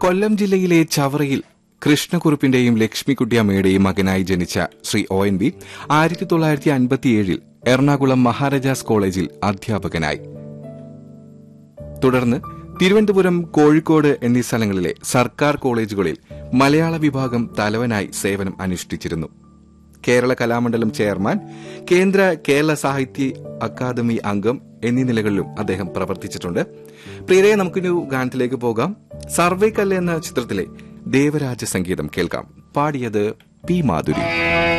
കൊല്ലം ജില്ലയിലെ ചവറയിൽ കൃഷ്ണക്കുറുപ്പിന്റെയും ലക്ഷ്മിക്കുട്ടിയമ്മയുടെയും മകനായി ജനിച്ച ശ്രീ ഒ എൻ വി ആയിരത്തി തൊള്ളായിരത്തി അൻപത്തിയേഴിൽ എറണാകുളം മഹാരാജാസ് കോളേജിൽ അധ്യാപകനായി തുടർന്ന് തിരുവനന്തപുരം കോഴിക്കോട് എന്നീ സ്ഥലങ്ങളിലെ സർക്കാർ കോളേജുകളിൽ മലയാള വിഭാഗം തലവനായി സേവനം അനുഷ്ഠിച്ചിരുന്നു കേരള കലാമണ്ഡലം ചെയർമാൻ കേന്ദ്ര കേരള സാഹിത്യ അക്കാദമി അംഗം എന്നീ നിലകളിലും അദ്ദേഹം പ്രവർത്തിച്ചിട്ടുണ്ട് പ്രിയരെ നമുക്കൊരു ഗാനത്തിലേക്ക് പോകാം സർവേ കല്ല് എന്ന ചിത്രത്തിലെ ദേവരാജ സംഗീതം കേൾക്കാം പാടിയത് പി മാധുരി